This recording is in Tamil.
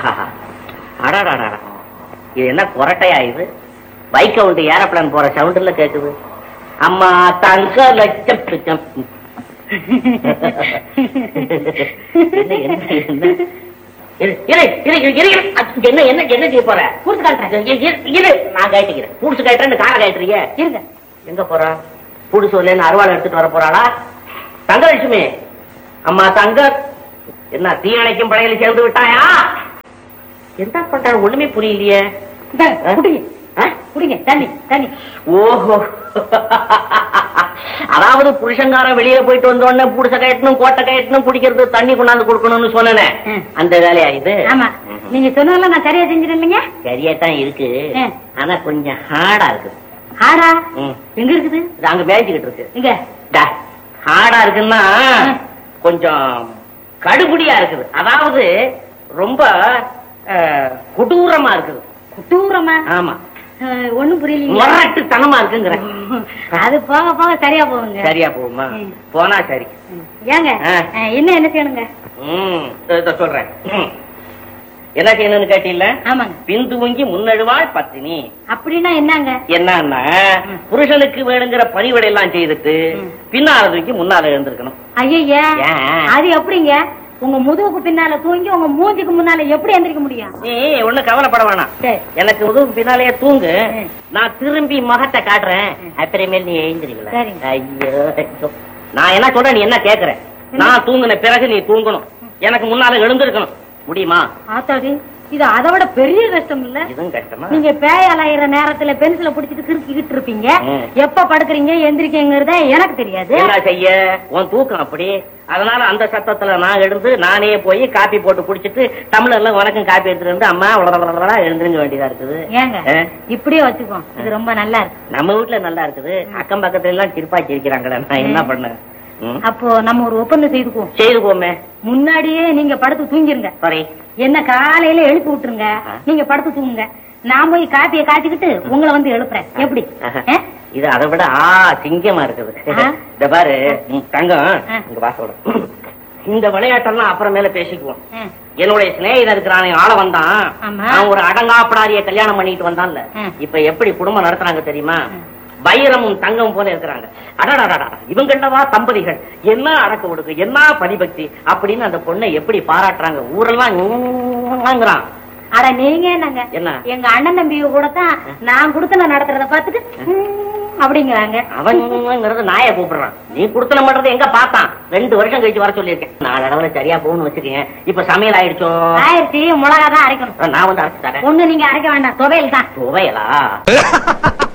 ஆஹா அடாடாடா இது என்ன கொரட்டையா இது பைக் உண்டு ஏரோப்ளான் போற சவுண்டுல கேக்குது அம்மா தங்க லட்சம் லட்சம். என்ன என்ன என்ன இரு, இரு, இரு, இரு, இரு, இரு. அச்ச, என்ன என்ன என்ன செய்ய போற கூடுசு காட்டுறேன் இரு, இரு, இரு. நான் கட்டிக்கிறேன் கூடுசு கட்டுறேன்னு காரை கட்டுறீங்க இருங்க எங்க போறா கூடுசு வரலன்னு அருவாள் எடுத்துட்டு வர போறாளா தங்கலட்சுமி அம்மா தங்க என்ன தீயணைக்கும் படையில சேர்ந்து விட்டாயா என்ன பண்றாரு ஒண்ணுமே புரியலையே இந்தாங்க, குடிங்க ஆ? குடிங்க தண்ணி தண்ணி ஓஹோ அதாவது புருஷங்காரன் வெளியே போயிட்டு வந்த உடனே புடிச கயட்டணும் கோட்டை கயட்டணும் குடிக்கிறது தண்ணி கொண்டாந்து கொடுக்கணும்னு சொன்னேனே ம். அந்த வேலையா இது ஆமா நீங்க சொன்னதெல்லாம் நான் சரியா செஞ்சிருந்தீங்க இல்லைங்க சரியா தான் இருக்கு ம். ஆனா கொஞ்சம் ஹார்டா இருக்கு ஆடா ம். எங்க இருக்குது இது அங்க மேய்ச்சிக்கிட்டு இருக்கு இங்க டா, ஹார்டா இருக்குன்னா ம். கொஞ்சம் கடுபுடியா இருக்குது அதாவது ரொம்ப அஹ், கொடூரமா இருக்குது தூரமா ஆமா ஒண்ணும் புரியலீங்க முரட்டு தனமா இருக்குங்கிற அது போக போக சரியா போகுங்க சரியா போகுமா ம். போனா சரி ம். ஏங்க ஆ. ஆ, இன்னும் என்ன செய்யணுங்க ம், இதோ- இதோ சொல்றேன் ம். என்ன செய்யணும்னு கேட்டீங்கள ஆமாங்க பிந்துவங்கி முன்னழுவாள் பத்தினி அப்படின்னா என்னங்க என்னன்னா ம். புருஷனுக்கு வேணுங்கிற பணிவிடை எல்லாம் செய்துட்டு ம். பின்னால தூக்கி முன்னால எழுந்திருக்கணும் ஐயா ஏன்? அது எப்படிங்க உங்க முதுகுக்கு பின்னால தூங்கி உங்க மூஞ்சிக்கு முன்னால எப்படி எந்திரிக்க முடியும் நீ ஒண்ணு கவலைப்பட வேணாம் சரி எனக்கு உதவு பின்னாலேயே தூங்கு ம். நான் திரும்பி முகத்தை காட்டுறேன் ம். அப்புறமேல் நீ எழுந்திருக்கல சரிங்க. ஐயோ ஐயோ. நான் என்ன சொல்றேன் நீ என்ன கேக்குற நான் தூங்குன பிறகு நீ தூங்கணும் எனக்கு முன்னால எழுந்திருக்கணும் முடியுமா ஆத்தாடி இது அதை விட பெரிய கஷ்டம் இல்ல இதுவும் கஷ்டமா நீங்க பேய் அலையிற நேரத்துல பென்சில புடிச்சிட்டு கிறுக்கிட்டு இருப்பீங்க ம். எப்ப படுக்கிறீங்க எந்திரிக்கீங்கிறத எனக்கு தெரியாது என்ன செய்ய உன் தூக்கம் அப்படி அதனால அந்த சத்தத்துல நான் எழுந்து நானே போய் காப்பி போட்டு குடிச்சிட்டு தமிழர்ல உனக்கும் காப்பி எடுத்துட்டு வந்து அம்மா உலகளா எழுந்திருங்க வேண்டியதா இருக்குது ஏங்க ஆ? இப்படியே வச்சுக்கோ இது ரொம்ப நல்லா இருக்கு நம்ம வீட்டுல நல்லா இருக்குது அக்கம் பக்கத்துல எல்லாம் சிரிப்பாக்கி இருக்கிறாங்களே நான் என்ன பண்ணேன் ம்? அப்போ நம்ம ஒரு ஒப்பந்தம் செய்துக்குவோம் செய்துக்கோமே முன்னாடியே நீங்க படுத்து தூங்கிருங்க சாரி என்ன காலையில எழுப்பி விட்டுருங்க ஆ. நீங்க படுத்து தூங்குங்க நான் போய் காப்பியை காய்ச்சிக்கிட்டு உங்களை வந்து எழுப்புறேன் எப்படி ஆ? இது அதை விட ஆ சிங்கமா இருக்குது ஆ? இந்த பாரு ம், தங்கம் ஆ. இங்க வாசோட இந்த விளையாட்டெல்லாம் அப்புறமேல பேசிக்குவோம் ஆ. என்னுடைய சிநேகிதன் இருக்கிறானே ஆள வந்தான் ஆமா. அவன் ஒரு அடங்காப்படாரிய கல்யாணம் பண்ணிட்டு வந்தான்ல ம். இப்ப எப்படி குடும்பம் நடத்துறாங்க தெரியுமா ம். வைரமும் தங்கம் போல இருக்கிறாங்க அடடடடா இவங்கண்டவா தம்பதிகள் என்ன அடக்க ஒடுக்கு என்ன பரிபக்தி அப்படின்னு அந்த பொண்ணை எப்படி பாராட்டுறாங்க ஊரெல்லாம் அட நீங்க என்னங்க என்ன? எங்க அண்ணன் தம்பி கூட தான் நான் கொடுத்து நான் நடத்துறத பார்த்துட்டு ம், அப்படிங்கிறாங்க அவன்ங்கிறது நாயை கூப்பிடுறான் நீ குடுத்தன பண்றது எங்க பார்த்தான் ரெண்டு வருஷம் கழிச்சு வர சொல்லியிருக்கேன் நாலு அளவுல சரியா போகணும்னு வச்சுக்கேன் இப்ப சமையல் ஆயிடுச்சோ ஆயிரத்தி மிளகா தான் அரைக்கணும் நான் வந்து அரைச்சு தரேன் ஒண்ணு நீங்க அரைக்க வேண்டாம் துவையல் தான் துவையலா